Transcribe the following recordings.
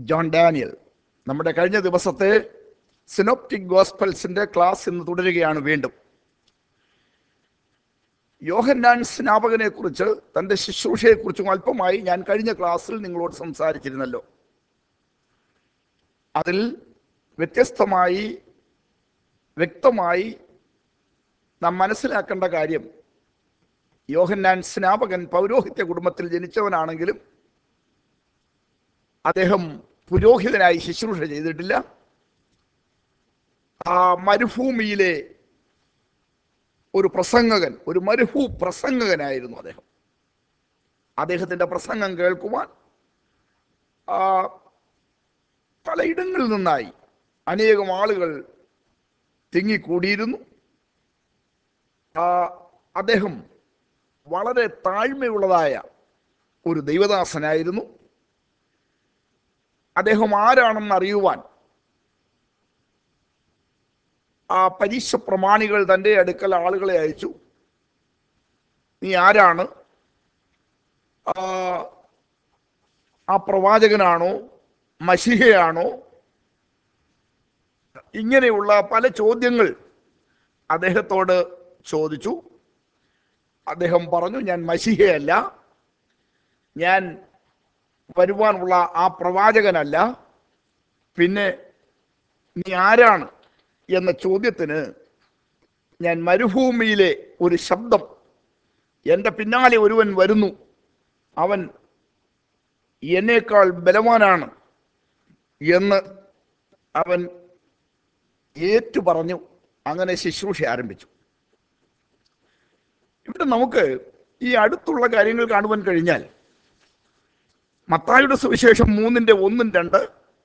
John Daniel നമ്മുടെ കഴിഞ്ഞ ദിവസത്തെ സിനോപ്റ്റിക് ഗോസ്പൽസിന്റെ ക്ലാസ് ഇന്ന് തുടരുകയാണ് വീണ്ടും യോഹന്നാൻ സ്നാപകനെ കുറിച്ച് തന്റെ ശുശ്രൂഷയെക്കുറിച്ചും അല്പമായി ഞാൻ കഴിഞ്ഞ ക്ലാസ്സിൽ നിങ്ങളോട് സംസാരിച്ചിരുന്നല്ലോ അതിൽ വ്യത്യസ്തമായി വ്യക്തമായി നാം മനസ്സിലാക്കേണ്ട കാര്യം യോഹന്നാൻ സ്നാപകൻ പൗരോഹിത്യ കുടുംബത്തിൽ ജനിച്ചവനാണെങ്കിലും അദ്ദേഹം പുരോഹിതനായി ശുശ്രൂഷ ചെയ്തിട്ടില്ല ആ മരുഭൂമിയിലെ ഒരു പ്രസംഗകൻ ഒരു മരുഭൂ പ്രസംഗകനായിരുന്നു അദ്ദേഹം അദ്ദേഹത്തിന്റെ പ്രസംഗം കേൾക്കുവാൻ ആ, പലയിടങ്ങളിൽ നിന്നായി അനേകം ആളുകൾ തിങ്ങിക്കൂടിയിരുന്നു ആ, അദ്ദേഹം വളരെ താഴ്മയുള്ളതായ ഒരു ദൈവദാസനായിരുന്നു അദ്ദേഹം ആരാണെന്ന് അറിയുവാൻ ആ പരീക്ഷ പ്രമാണികൾ തൻ്റെ അടുക്കൽ ആളുകളെ അയച്ചു നീ ആരാണ് ആ, ആ പ്രവാചകനാണോ മഷിഹയാണോ ഇങ്ങനെയുള്ള പല ചോദ്യങ്ങൾ അദ്ദേഹത്തോട് ചോദിച്ചു അദ്ദേഹം പറഞ്ഞു ഞാൻ മഷിഹയല്ല ഞാൻ വരുവാനുള്ള ആ പ്രവാചകനല്ല പിന്നെ നീ ആരാണ് എന്ന ചോദ്യത്തിന് ഞാൻ മരുഭൂമിയിലെ ഒരു ശബ്ദം എൻ്റെ പിന്നാലെ ഒരുവൻ വരുന്നു അവൻ എന്നേക്കാൾ ബലവാനാണ് എന്ന് അവൻ ഏറ്റു പറഞ്ഞു അങ്ങനെ ശുശ്രൂഷ ആരംഭിച്ചു ഇവിടെ നമുക്ക് ഈ അടുത്തുള്ള കാര്യങ്ങൾ കാണുവാൻ കഴിഞ്ഞാൽ മത്തായുടെ സുവിശേഷം മൂന്നിന്റെ ഒന്നും രണ്ട്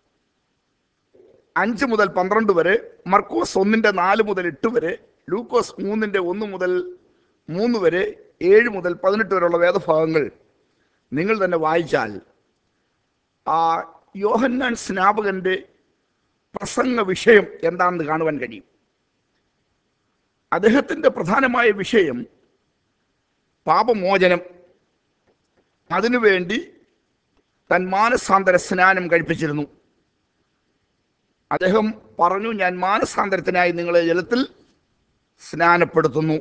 അഞ്ച് മുതൽ പന്ത്രണ്ട് വരെ മർക്കോസ് ഒന്നിന്റെ നാല് മുതൽ എട്ട് വരെ ലൂക്കോസ് മൂന്നിന്റെ ഒന്ന് മുതൽ മൂന്ന് വരെ ഏഴ് മുതൽ പതിനെട്ട് വരെയുള്ള വേദഭാഗങ്ങൾ നിങ്ങൾ തന്നെ വായിച്ചാൽ ആ യോഹന്നാൻ സ്നാപകന്റെ പ്രസംഗ വിഷയം എന്താണെന്ന് കാണുവാൻ കഴിയും അദ്ദേഹത്തിന്റെ പ്രധാനമായ വിഷയം പാപമോചനം അതിനുവേണ്ടി താൻ മാനസാന്തര സ്നാനം കഴിപ്പിച്ചിരുന്നു അദ്ദേഹം പറഞ്ഞു ഞാൻ മാനസാന്തരത്തിനായി നിങ്ങളെ ജലത്തിൽ സ്നാനപ്പെടുത്തുന്നു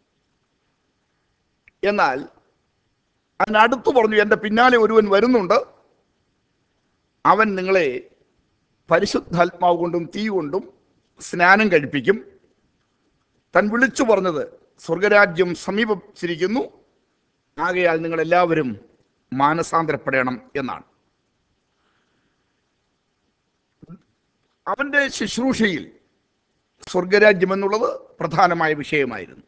എന്നാൽ അതിനടുത്ത് പറഞ്ഞു എൻ്റെ പിന്നാലെ ഒരുവൻ വരുന്നുണ്ട് അവൻ നിങ്ങളെ പരിശുദ്ധാത്മാവ് കൊണ്ടും തീ കൊണ്ടും സ്നാനം കഴിപ്പിക്കും താൻ വിളിച്ചു പറഞ്ഞത് സ്വർഗരാജ്യം സമീപിച്ചിരിക്കുന്നു ആകയാൽ നിങ്ങൾ എല്ലാവരും മാനസാന്തരപ്പെടണം എന്നാണ് അവന്റെ ശുശ്രൂഷയിൽ സ്വർഗരാജ്യം എന്നുള്ളത് പ്രധാനമായ വിഷയമായിരുന്നു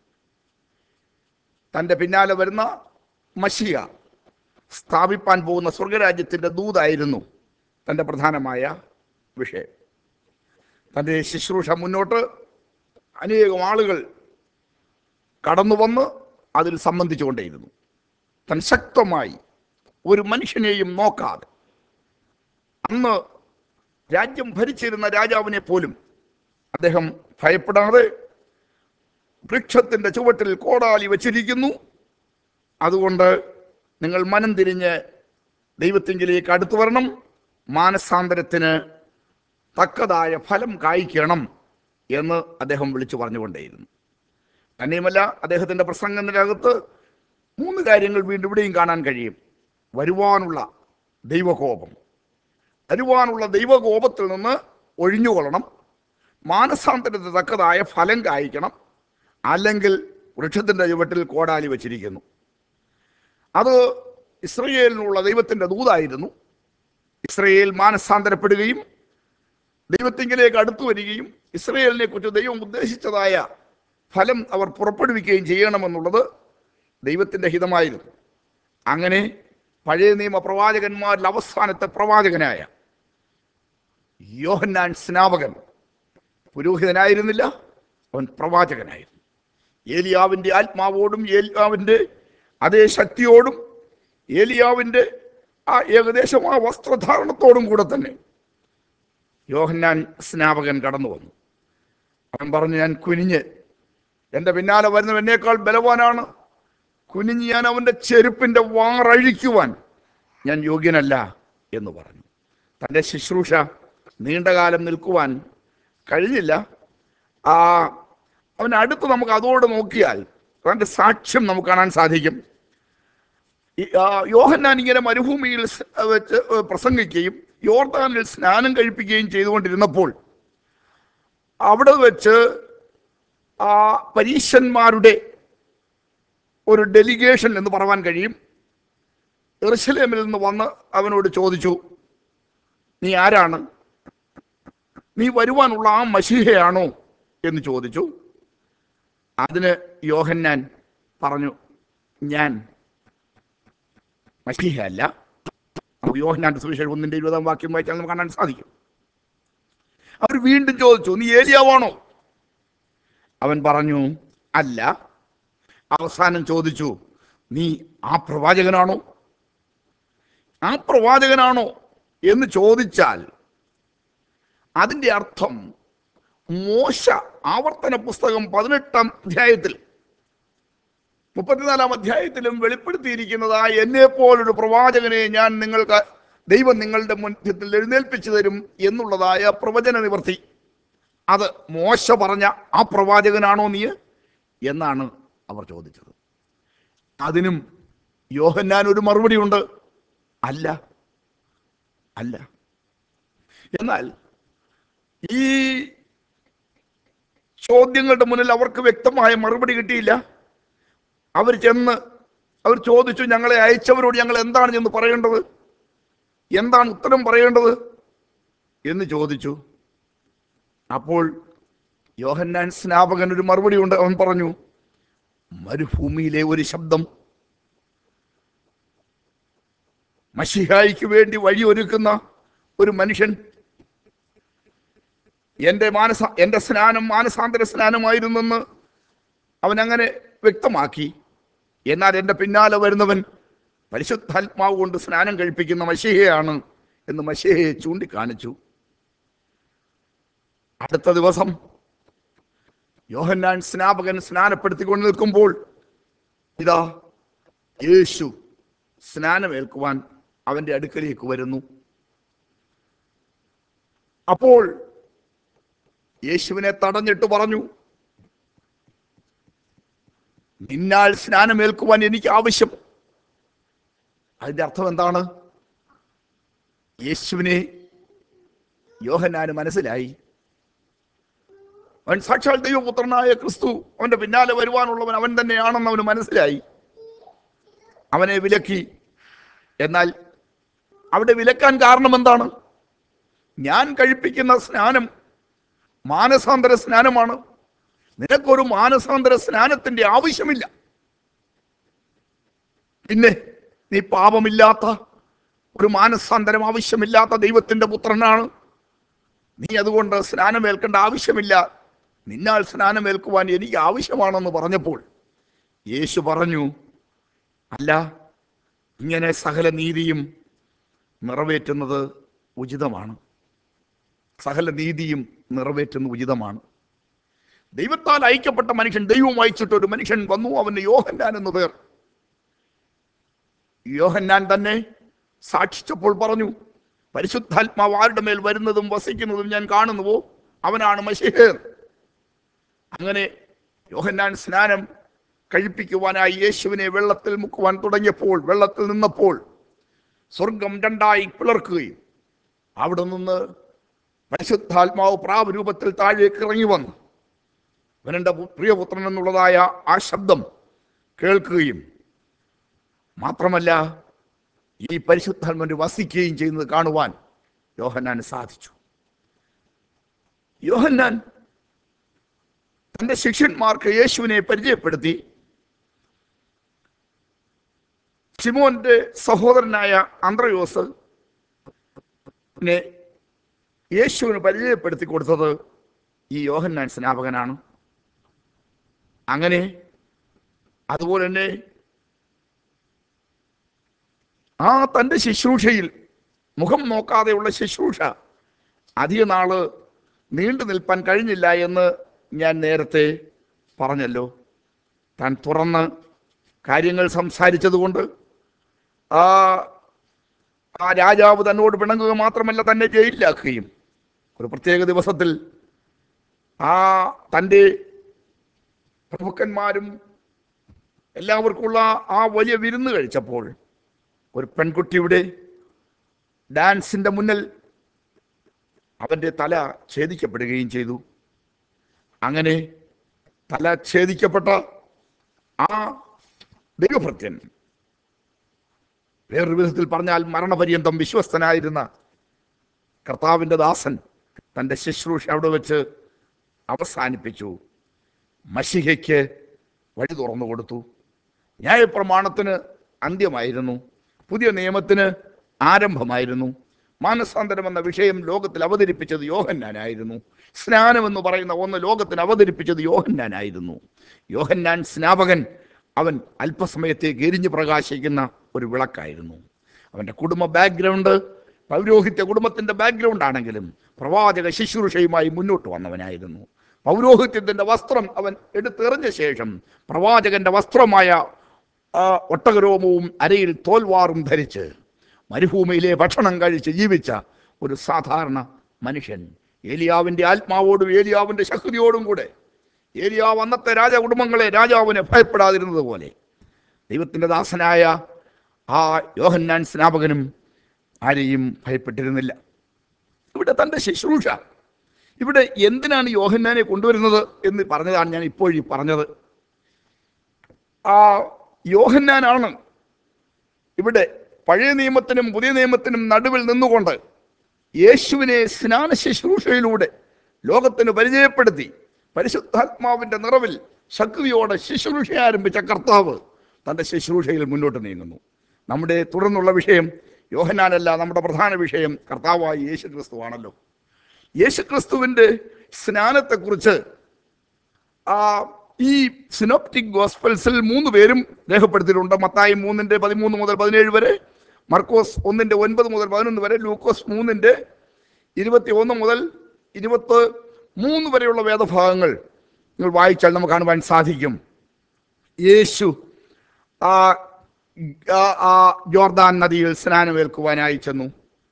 തൻ്റെ പിന്നാലെ വരുന്ന മഷിക സ്ഥാപിപ്പാൻ പോകുന്ന സ്വർഗരാജ്യത്തിൻ്റെ ദൂതായിരുന്നു തൻ്റെ പ്രധാനമായ വിഷയം തൻ്റെ ശുശ്രൂഷ മുന്നോട്ട് അനേകം ആളുകൾ കടന്നു വന്ന് അതിൽ സംബന്ധിച്ചുകൊണ്ടേയിരുന്നു താൻ ശക്തമായി ഒരു മനുഷ്യനെയും നോക്കാതെ അന്ന് രാജ്യം ഭരിച്ചിരുന്ന രാജാവിനെ പോലും അദ്ദേഹം ഭയപ്പെടാതെ വൃക്ഷത്തിന്റെ ചുവട്ടിൽ കോടാലി വച്ചിരിക്കുന്നു അതുകൊണ്ട് നിങ്ങൾ മനം തിരിഞ്ഞ് ദൈവത്തിങ്കിലേക്ക് അടുത്തു വരണം മാനസാന്തരത്തിന് തക്കതായ ഫലം കായ്ക്കണം എന്ന് അദ്ദേഹം വിളിച്ചു പറഞ്ഞുകൊണ്ടേയിരുന്നു തന്നെയുമല്ല അദ്ദേഹത്തിന്റെ പ്രസംഗത്തിനകത്ത് മൂന്ന് കാര്യങ്ങൾ വീണ്ടും ഇവിടെയും കാണാൻ കഴിയും വരുവാനുള്ള ദൈവകോപം വരുവാനുള്ള ദൈവകോപത്തിൽ നിന്ന് ഒഴിഞ്ഞുകൊള്ളണം മാനസാന്തരത്തിന് തക്കതായ ഫലം കായ്ക്കണം അല്ലെങ്കിൽ വൃക്ഷത്തിന്റെ ചുവട്ടിൽ കോടാലി വച്ചിരിക്കുന്നു അത് ഇസ്രയേലിനുള്ള ദൈവത്തിന്റെ ദൂതായിരുന്നു ഇസ്രയേൽ മാനസാന്തരപ്പെടുകയും ദൈവത്തിങ്കിലേക്ക് അടുത്തു വരികയും ഇസ്രയേലിനെ കുറിച്ച് ദൈവം ഉദ്ദേശിച്ചതായ ഫലം അവർ പുറപ്പെടുവിക്കുകയും ചെയ്യണമെന്നുള്ളത് ദൈവത്തിന്റെ ഹിതമായിരുന്നു അങ്ങനെ പഴയ നിയമ പ്രവാചകന്മാരിൽ അവസാനത്തെ പ്രവാചകനായ യോഹന്നാൻ സ്നാപകൻ പുരോഹിതനായിരുന്നില്ല അവൻ പ്രവാചകനായിരുന്നു ഏലിയാവിൻ്റെ ആത്മാവോടും ഏലിയാവിൻ്റെ അതേ ശക്തിയോടും ഏലിയാവിൻ്റെ ആ ഏകദേശം ആ വസ്ത്രധാരണത്തോടും കൂടെ തന്നെ യോഹന്നാൻ സ്നാപകൻ കടന്നു വന്നു അവൻ പറഞ്ഞു ഞാൻ കുനിഞ്ഞ് എൻ്റെ പിന്നാലെ വരുന്നവൻ എന്നേക്കാൾ ബലവാനാണ് കുനിഞ്ഞ് ഞാൻ അവൻ്റെ ചെരുപ്പിൻ്റെ വാറഴിക്കുവാൻ ഞാൻ യോഗ്യനല്ല എന്ന് പറഞ്ഞു തൻ്റെ ശുശ്രൂഷ നീണ്ടകാലം നിൽക്കുവാൻ കഴിഞ്ഞില്ല ആ അവൻ്റെ അടുത്ത് നമുക്ക് അതോടെ നോക്കിയാൽ അവൻ്റെ സാക്ഷ്യം നമുക്ക് കാണാൻ സാധിക്കും ഈ, ആ, യോഹന്നാൻ ഇങ്ങനെ മരുഭൂമിയിൽ സ് വെച്ച് പ്രസംഗിക്കുകയും യോർദാനിൽ സ്നാനം കഴിപ്പിക്കുകയും ചെയ്തുകൊണ്ടിരുന്നപ്പോൾ അവിടെ വെച്ച് ആ പരീശന്മാരുടെ ഒരു ഡെലിഗേഷൻ എന്ന് പറയാൻ കഴിയും എറുസലേമിൽ നിന്ന് വന്ന് അവനോട് ചോദിച്ചു നീ ആരാണ് നീ വരുവാനുള്ള ആ മഷീഹയാണോ എന്ന് ചോദിച്ചു അതിന് യോഹന്നാൻ പറഞ്ഞു ഞാൻ മഷീഹ അല്ല നമുക്ക് യോഹന്നാന്റെ സുവിശേഷം ഒന്നിന്റെ ഇരുപതാം വാക്യം വായിച്ചാൽ നമുക്ക് കാണാൻ സാധിക്കും അവർ വീണ്ടും ചോദിച്ചു നീ ഏലിയാവാണോ അവൻ പറഞ്ഞു അല്ല അവസാനം ചോദിച്ചു നീ ആ പ്രവാചകനാണോ ആ പ്രവാചകനാണോ എന്ന് ചോദിച്ചാൽ അതിൻ്റെ അർത്ഥം മോശ ആവർത്തന പുസ്തകം പതിനെട്ടാം അധ്യായത്തിൽ മുപ്പത്തിനാലാം അധ്യായത്തിലും വെളിപ്പെടുത്തിയിരിക്കുന്നതായ എന്നെ പോലൊരു പ്രവാചകനെ ഞാൻ നിങ്ങൾക്ക് ദൈവം നിങ്ങളുടെ മുൻപിൽ എഴുന്നേൽപ്പിച്ചു തരും എന്നുള്ളതായ പ്രവചന നിവർത്തി അത് മോശ പറഞ്ഞ ആ പ്രവാചകനാണോ നീ എന്നാണ് അവർ ചോദിച്ചത് അതിനും യോഹന്നാൻ ഒരു മറുപടി ഉണ്ട് അല്ല അല്ല എന്നാൽ ഈ ചോദ്യങ്ങളുടെ മുന്നിൽ അവർക്ക് വ്യക്തമായ മറുപടി കിട്ടിയില്ല അവർ ചെന്ന് അവർ ചോദിച്ചു ഞങ്ങളെ അയച്ചവരോട് ഞങ്ങൾ എന്താണ് ചെന്ന് പറയേണ്ടത് എന്താണ് ഉത്തരം പറയേണ്ടത് എന്ന് ചോദിച്ചു അപ്പോൾ യോഹന്നാൻ സ്നാപകൻ ഒരു മറുപടി ഉണ്ട് അവൻ പറഞ്ഞു മരുഭൂമിയിലെ ഒരു ശബ്ദം മഷിഹായിക്ക് വേണ്ടി വഴിയൊരുക്കുന്ന ഒരു മനുഷ്യൻ എൻ്റെ മാനസ എൻ്റെ സ്നാനം മാനസാന്തര സ്നാനമായിരുന്നെന്ന് അവൻ അങ്ങനെ വ്യക്തമാക്കി എന്നാൽ എൻ്റെ പിന്നാലെ വരുന്നവൻ പരിശുദ്ധാത്മാവ് കൊണ്ട് സ്നാനം കഴിപ്പിക്കുന്ന മഷിഹയാണ് എന്ന് മഷിഹയെ ചൂണ്ടിക്കാണിച്ചു അടുത്ത ദിവസം യോഹന്നാൻ സ്നാപകൻ സ്നാനപ്പെടുത്തിക്കൊണ്ട് നിൽക്കുമ്പോൾ ഇതാ യേശു സ്നാനമേൽക്കുവാൻ അവന്റെ അടുക്കലേക്ക് വരുന്നു അപ്പോൾ യേശുവിനെ തടഞ്ഞിട്ട് പറഞ്ഞു നിന്നാൽ സ്നാനമേൽക്കുവാൻ എനിക്ക് ആവശ്യം അതിന്റെ അർത്ഥം എന്താണ് യേശുവിനെ യോഹന്നാന് മനസ്സിലായി അവൻ സാക്ഷാൽ ദൈവപുത്രനായ ക്രിസ്തു അവന്റെ പിന്നാലെ വരുവാനുള്ളവൻ അവൻ തന്നെയാണെന്ന് അവന് മനസ്സിലായി അവനെ വിലക്കി എന്നാൽ അവിടെ വിലക്കാൻ കാരണം എന്താണ് ഞാൻ കഴിപ്പിക്കുന്ന സ്നാനം മാനസാന്തര സ്നാനമാണ് നിനക്കൊരു മാനസാന്തര സ്നാനത്തിന്റെ ആവശ്യമില്ല പിന്നെ നീ പാപമില്ലാത്ത ഒരു മാനസാന്തരം ആവശ്യമില്ലാത്ത ദൈവത്തിന്റെ പുത്രനാണ് നീ അതുകൊണ്ട് സ്നാനമേൽക്കേണ്ട ആവശ്യമില്ല നിന്നാൽ സ്നാനമേൽക്കുവാൻ എനിക്ക് ആവശ്യമാണെന്ന് പറഞ്ഞപ്പോൾ യേശു പറഞ്ഞു അല്ല ഇങ്ങനെ സകല നീതിയും നിറവേറ്റുന്നത് ഉചിതമാണ് സകല നീതിയും നിറവേറ്റുന്നത് ഉചിതമാണ് ദൈവത്താൽ അയക്കപ്പെട്ട മനുഷ്യൻ ദൈവം അയച്ചിട്ട് ഒരു മനുഷ്യൻ വന്നു അവന് യോഹന്നാൻ എന്ന് പേർ യോഹന്നാൻ തന്നെ സാക്ഷിച്ചപ്പോൾ പറഞ്ഞു പരിശുദ്ധാത്മാവ് ആരുടെ മേൽ വരുന്നതും വസിക്കുന്നതും ഞാൻ കാണുന്നുവോ അവനാണ് മഷിഹേർ അങ്ങനെ യോഹന്നാൻ സ്നാനം കഴിപ്പിക്കുവാനായി യേശുവിനെ വെള്ളത്തിൽ മുക്കുവാൻ തുടങ്ങിയപ്പോൾ വെള്ളത്തിൽ നിന്നപ്പോൾ സ്വർഗം രണ്ടായി പിളർക്കുകയും അവിടെ നിന്ന് പരിശുദ്ധാത്മാവ് പ്രാവരൂപത്തിൽ താഴേക്ക് ഇറങ്ങി വന്നു ഇവനെൻ്റെ പ്രിയപുത്രൻ എന്നുള്ളതായ ആ ശബ്ദം കേൾക്കുകയും മാത്രമല്ല ഈ പരിശുദ്ധാത്മാവിന്റെ വസിക്കുകയും ചെയ്യുന്നത് കാണുവാൻ യോഹന്നാന് സാധിച്ചു യോഹന്നാൻ തന്റെ ശിഷ്യന്മാർക്ക് യേശുവിനെ പരിചയപ്പെടുത്തി സിമോന്റെ സഹോദരനായ അന്ത്രയോസ് നെ യേശുവിന് പരിചയപ്പെടുത്തി കൊടുത്തത് ഈ യോഹന്നാൻ സ്നാപകനാണ് അങ്ങനെ അതുപോലെ തന്നെ ആ തൻ്റെ ശുശ്രൂഷയിൽ മുഖം നോക്കാതെയുള്ള ശുശ്രൂഷ അധിക നാള് നീണ്ടു നിൽപ്പാൻ കഴിഞ്ഞില്ല എന്ന് ഞാൻ നേരത്തെ പറഞ്ഞല്ലോ താൻ തുറന്ന് കാര്യങ്ങൾ സംസാരിച്ചതുകൊണ്ട് ആ ആ രാജാവ് തന്നോട് പിണങ്ങുക മാത്രമല്ല തന്നെ ജയിലിലാക്കുകയും ഒരു പ്രത്യേക ദിവസത്തിൽ ആ തൻ്റെ പ്രഭുക്കന്മാരും എല്ലാവർക്കുമുള്ള ആ വലിയ വിരുന്ന് കഴിച്ചപ്പോൾ ഒരു പെൺകുട്ടിയുടെ ഡാൻസിൻ്റെ മുന്നിൽ അവൻ്റെ തല ഛേദിക്കപ്പെടുകയും ചെയ്തു അങ്ങനെ തല ഛേദിക്കപ്പെട്ട ആ ദൈവഭൃത്യൻ വേറൊരു വിധത്തിൽ പറഞ്ഞാൽ മരണപര്യന്തം വിശ്വസ്തനായിരുന്ന കർത്താവിൻ്റെ ദാസൻ തൻ്റെ ശുശ്രൂഷ അവിടെ വെച്ച് അവസാനിപ്പിച്ചു മഷിഹയ്ക്ക് വഴി തുറന്നു കൊടുത്തു ന്യായപ്രമാണത്തിന് അന്ത്യമായിരുന്നു പുതിയ നിയമത്തിന് ആരംഭമായിരുന്നു മാനസാന്തരം എന്ന വിഷയം ലോകത്തിൽ അവതരിപ്പിച്ചത് യോഹന്നാനായിരുന്നു സ്നാനം എന്ന് പറയുന്ന ഒന്ന് ലോകത്തിന് അവതരിപ്പിച്ചത് യോഹന്നാനായിരുന്നു യോഹന്നാൻ സ്നാപകൻ അവൻ അല്പസമയത്തേക്ക് എരിഞ്ഞു പ്രകാശിക്കുന്ന ഒരു വിളക്കായിരുന്നു അവൻ്റെ കുടുംബ ബാക്ക്ഗ്രൗണ്ട് പൗരോഹിത്യ കുടുംബത്തിൻ്റെ ബാക്ക്ഗ്രൗണ്ട് ആണെങ്കിലും പ്രവാചക ശുശ്രൂഷയുമായി മുന്നോട്ട് വന്നവനായിരുന്നു പൗരോഹിത്യത്തിൻ്റെ വസ്ത്രം അവൻ എടുത്തെറിഞ്ഞ ശേഷം പ്രവാചകന്റെ വസ്ത്രമായ ആ ഒട്ടകരോമവും അരയിൽ തോൽവാറും ധരിച്ച് മരുഭൂമിയിലെ ഭക്ഷണം കഴിച്ച് ജീവിച്ച ഒരു സാധാരണ മനുഷ്യൻ ഏലിയാവിൻ്റെ ആത്മാവോടും ഏലിയാവിൻ്റെ ശക്തിയോടും കൂടെ ഏലിയാവ് അന്നത്തെ രാജകുടുംബങ്ങളെ രാജാവിനെ ഭയപ്പെടാതിരുന്നത് പോലെ ദൈവത്തിൻ്റെ ദാസനായ ആ യോഹന്നാൻ സ്നാപകനും ആരെയും ഭയപ്പെട്ടിരുന്നില്ല ഇവിടെ തൻ്റെ ശുശ്രൂഷ ഇവിടെ എന്തിനാണ് യോഹന്നാനെ കൊണ്ടുവരുന്നത് എന്ന് പറഞ്ഞതാണ് ഞാൻ ഇപ്പോഴീ പറഞ്ഞത് ആ യോഹന്നാനാണ് ഇവിടെ പഴയ നിയമത്തിനും പുതിയ നിയമത്തിനും നടുവിൽ നിന്നുകൊണ്ട് യേശുവിനെ സ്നാന ശുശ്രൂഷയിലൂടെ ലോകത്തിന് പരിചയപ്പെടുത്തി പരിശുദ്ധാത്മാവിന്റെ നിറവിൽ ശക്തിയോടെ ശുശ്രൂഷ ആരംഭിച്ച കർത്താവ് തൻ്റെ ശുശ്രൂഷയിൽ മുന്നോട്ട് നീങ്ങുന്നു നമ്മുടെ തുടർന്നുള്ള വിഷയം യോഹന്നാനല്ല നമ്മുടെ പ്രധാന വിഷയം കർത്താവായ യേശു ക്രിസ്തുവാണല്ലോ യേശുക്രിസ്തുവിൻ്റെ സ്നാനത്തെക്കുറിച്ച് ആ ഈ സിനോപ്റ്റിക് ഗോസ്പൽസിൽ മൂന്ന് പേരും രേഖപ്പെടുത്തിയിട്ടുണ്ട് മത്തായി മൂന്നിൻ്റെ പതിമൂന്ന് മുതൽ പതിനേഴ് വരെ മർക്കോസ് ഒന്നിൻ്റെ ഒൻപത് മുതൽ പതിനൊന്ന് വരെ ലൂക്കോസ് മൂന്നിൻ്റെ ഇരുപത്തി ഒന്ന് മുതൽ ഇരുപത്ത് മൂന്ന് വരെയുള്ള വേദഭാഗങ്ങൾ നിങ്ങൾ വായിച്ചാൽ നമുക്ക് കാണുവാൻ സാധിക്കും യേശു ആ ആ- ആ ജോർദാൻ നദിയിൽ സ്നാനമേൽക്കുവാനായി ചെന്നു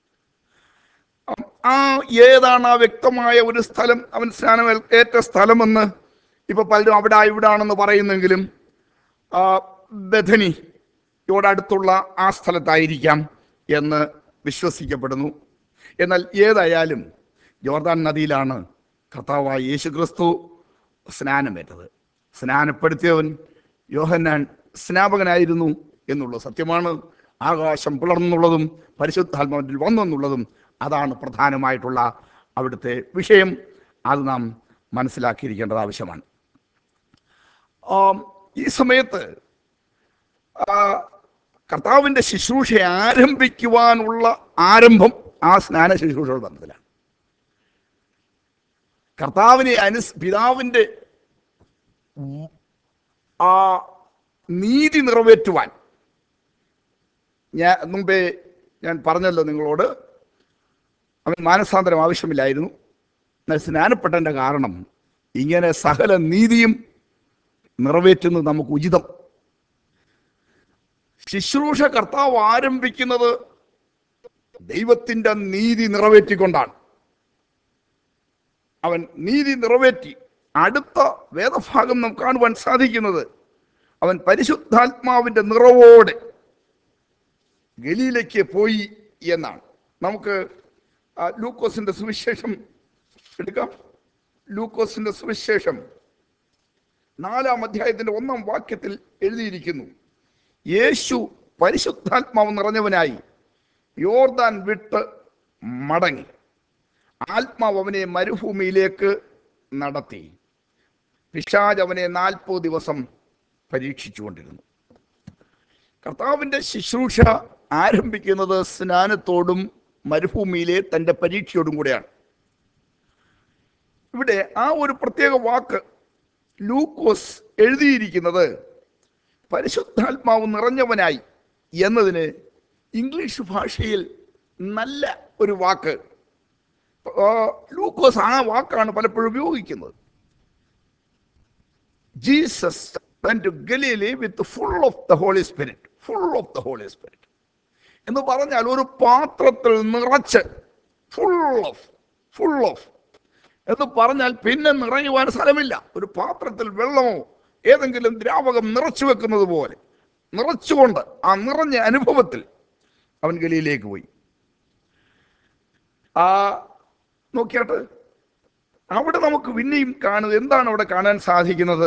ആ ഏതാണ് ആ വ്യക്തമായ ഒരു സ്ഥലം അവൻ സ്നാനം ഏൽ- ഏറ്റ സ്ഥലമെന്ന് ഇപ്പൊ പലരും അവിടെ ഇവിടാണെന്ന് പറയുന്നെങ്കിലും ആ, ബഥനി യോടടുത്തുള്ള ആ സ്ഥലത്തായിരിക്കാം എന്ന് വിശ്വസിക്കപ്പെടുന്നു എന്നാൽ ഏതായാലും ജോർദാൻ നദിയിലാണ് കർത്താവായ യേശു ക്രിസ്തു സ്നാനമേറ്റത് സ്നാനപ്പെടുത്തിയവൻ യോഹന്നാൻ സ്നാപകനായിരുന്നു എന്നുള്ള സത്യമാണ് ആകാശം പിളർന്നുള്ളതും പരിശുദ്ധാത്മാവിൽ വന്നെന്നുള്ളതും അതാണ് പ്രധാനമായിട്ടുള്ള അവിടുത്തെ വിഷയം അത് നാം മനസ്സിലാക്കിയിരിക്കേണ്ടത് ആവശ്യമാണ് ആം, ഈ സമയത്ത് ആ, കർത്താവിൻ്റെ ശുശ്രൂഷ ആരംഭിക്കുവാനുള്ള ആരംഭം ആ സ്നാന ശുശ്രൂഷയുടെ ബന്ധത്തിലാണ് കർത്താവിനെ അനുസ് പിതാവിൻ്റെ ആ നീതി നിറവേറ്റുവാൻ ഞാൻ മുമ്പേ ഞാൻ പറഞ്ഞല്ലോ നിങ്ങളോട് അവൻ മാനസാന്തരം ആവശ്യമില്ലായിരുന്നു എന്നാൽ സ്നാനപ്പെട്ടതിൻ്റെ കാരണം ഇങ്ങനെ സകല നീതിയും നിറവേറ്റുന്നത് നമുക്ക് ഉചിതം ശുശ്രൂഷ കർത്താവ് ആരംഭിക്കുന്നത് ദൈവത്തിൻ്റെ നീതി നിറവേറ്റിക്കൊണ്ടാണ് അവൻ നീതി നിറവേറ്റി അടുത്ത വേദഭാഗം നമുക്ക് കാണുവാൻ സാധിക്കുന്നത് അവൻ പരിശുദ്ധാത്മാവിൻ്റെ നിറവോടെ ഗലീലയ്ക്ക് പോയി എന്നാണ് നമുക്ക് ആ ലൂക്കോസിന്റെ സുവിശേഷം എടുക്കാം ലൂക്കോസിന്റെ സുവിശേഷം നാലാം അധ്യായത്തിന്റെ ഒന്നാം വാക്യത്തിൽ എഴുതിയിരിക്കുന്നു യേശു പരിശുദ്ധാത്മാവ് നിറഞ്ഞവനായി യോർദാൻ വിട്ട് മടങ്ങി ആത്മാവ് അവനെ മരുഭൂമിയിലേക്ക് നടത്തി പിശാജ് അവനെ നാൽപ്പത് ദിവസം പരീക്ഷിച്ചുകൊണ്ടിരുന്നു കർത്താവിൻ്റെ ശുശ്രൂഷ ആരംഭിക്കുന്നത് സ്നാനത്തോടും മരുഭൂമിയിലെ തൻ്റെ പരീക്ഷയോടും കൂടെയാണ് ഇവിടെ ആ ഒരു പ്രത്യേക വാക്ക് ലൂക്കോസ് എഴുതിയിരിക്കുന്നത് പരിശുദ്ധാത്മാവ് നിറഞ്ഞവനായി എന്നതിന് ഇംഗ്ലീഷ് ഭാഷയിൽ നല്ല ഒരു വാക്ക് ആ, ലൂക്കോസ് ആ വാക്കാണ് പലപ്പോഴും ഉപയോഗിക്കുന്നത് Jesus went to Galilee with full of the Holy Spirit. Full of the Holy Spirit. എന്ന് പറഞ്ഞാൽ ഒരു പാത്രത്തിൽ നിറച്ച് ഫുൾ ഓഫ് ഫുൾ ഓഫ് എന്ന് പറഞ്ഞാൽ പിന്നെ നിറയുവാൻ സ്ഥലമില്ല ഒരു പാത്രത്തിൽ വെള്ളമോ ഏതെങ്കിലും ദ്രാവകം നിറച്ചു വെക്കുന്നത് പോലെ നിറച്ചുകൊണ്ട് ആ നിറഞ്ഞ അനുഭവത്തിൽ അവൻ ഗലിയിലേക്ക് പോയി ആ നോക്കിയാട്ട് അവിടെ നമുക്ക് പിന്നെയും കാണുന്നത് എന്താണ് അവിടെ കാണാൻ സാധിക്കുന്നത്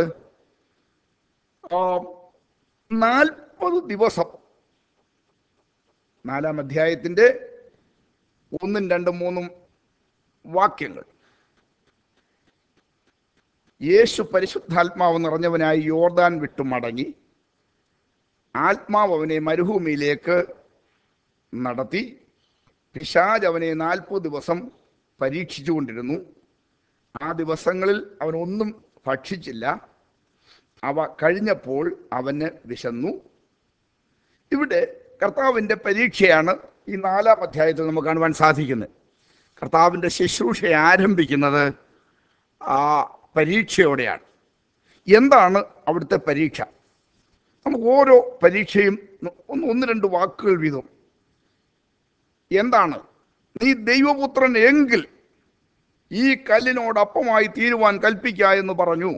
നാൽപ്പത് ദിവസം നാലാം അധ്യായത്തിന്റെ ഒന്നും രണ്ടും മൂന്നും വാക്യങ്ങൾ യേശു പരിശുദ്ധാത്മാവ് നിറഞ്ഞവനായി യോർദാൻ വിട്ടു മടങ്ങി ആത്മാവ് അവനെ മരുഭൂമിയിലേക്ക് നടത്തി പിശാജ് അവനെ നാൽപ്പത് ദിവസം പരീക്ഷിച്ചുകൊണ്ടിരുന്നു ആ ദിവസങ്ങളിൽ അവൻ ഒന്നും ഭക്ഷിച്ചില്ല അവ കഴിഞ്ഞപ്പോൾ അവന് വിശന്നു ഇവിടെ കർത്താവിൻ്റെ പരീക്ഷയാണ് ഈ നാലാം അധ്യായത്തിൽ നമുക്ക് കാണുവാൻ സാധിക്കുന്നത് കർത്താവിൻ്റെ ശുശ്രൂഷ ആരംഭിക്കുന്നത് ആ പരീക്ഷയോടെയാണ് എന്താണ് അവിടുത്തെ പരീക്ഷ നമുക്ക് ഓരോ പരീക്ഷയും ഒന്ന് ഒന്ന് രണ്ട് വാക്കുകൾ വീതം എന്താണ് നീ ദൈവപുത്രൻ എങ്കിൽ ഈ കല്ലിനോട് അപ്പമായി തീരുവാൻ കൽപ്പിക്ക എന്ന് പറഞ്ഞു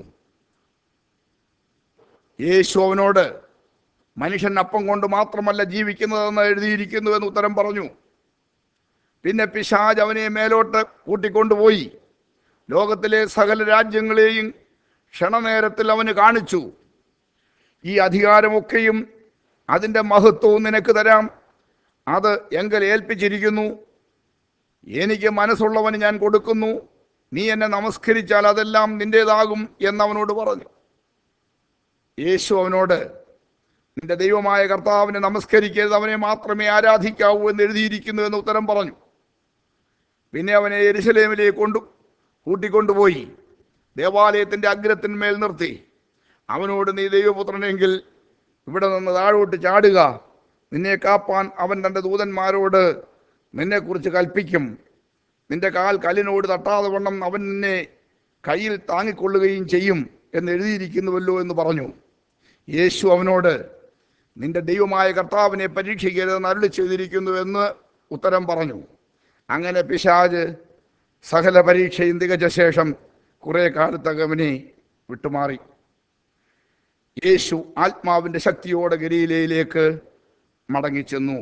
യേശു അവനോട് മനുഷ്യൻ അപ്പം കൊണ്ട് മാത്രമല്ല ജീവിക്കുന്നതെന്ന് എഴുതിയിരിക്കുന്നു എന്ന് ഉത്തരം പറഞ്ഞു പിന്നെ പിശാജ് അവനെ മേലോട്ട് കൂട്ടിക്കൊണ്ടുപോയി ലോകത്തിലെ സകല രാജ്യങ്ങളെയും ക്ഷണനേരത്തിൽ അവന് കാണിച്ചു ഈ അധികാരമൊക്കെയും അതിൻ്റെ മഹത്വവും നിനക്ക് തരാം അത് എങ്കിൽ ഏൽപ്പിച്ചിരിക്കുന്നു എനിക്ക് മനസ്സുള്ളവന് ഞാൻ കൊടുക്കുന്നു നീ എന്നെ നമസ്കരിച്ചാൽ അതെല്ലാം നിന്റേതാകും എന്നവനോട് പറഞ്ഞു യേശു അവനോട് നിന്റെ ദൈവമായ കർത്താവിനെ നമസ്കരിക്കരുത് അവനെ മാത്രമേ ആരാധിക്കാവൂ എന്ന് എഴുതിയിരിക്കുന്നു എന്ന് ഉത്തരം പറഞ്ഞു പിന്നെ അവനെ എരുസലേമിലേക്ക് കൊണ്ടു കൂട്ടിക്കൊണ്ടുപോയി ദേവാലയത്തിൻ്റെ അഗ്രത്തിന്മേൽ നിർത്തി അവനോട് നീ ദൈവപുത്രനെങ്കിൽ ഇവിടെ നിന്ന് താഴോട്ട് ചാടുക നിന്നെ കാപ്പാൻ അവൻ തൻ്റെ ദൂതന്മാരോട് നിന്നെക്കുറിച്ച് കൽപ്പിക്കും നിന്റെ കാൽ കല്ലിനോട് തട്ടാതെ വണ്ണം അവൻ നിന്നെ കയ്യിൽ താങ്ങിക്കൊള്ളുകയും ചെയ്യും എന്ന് എഴുതിയിരിക്കുന്നുവല്ലോ എന്ന് പറഞ്ഞു യേശു അവനോട് നിന്റെ ദൈവമായ കർത്താവിനെ പരീക്ഷിക്കരുതെന്ന് അരുളി ചെയ്തിരിക്കുന്നു എന്ന് ഉത്തരം പറഞ്ഞു അങ്ങനെ പിശാജ് സകല പരീക്ഷയും തികച്ച ശേഷം കുറെ കാലത്തകവനെ വിട്ടുമാറി യേശു ആത്മാവിൻ്റെ ശക്തിയോടെ ഗലീലയിലേക്ക് മടങ്ങിച്ചെന്നു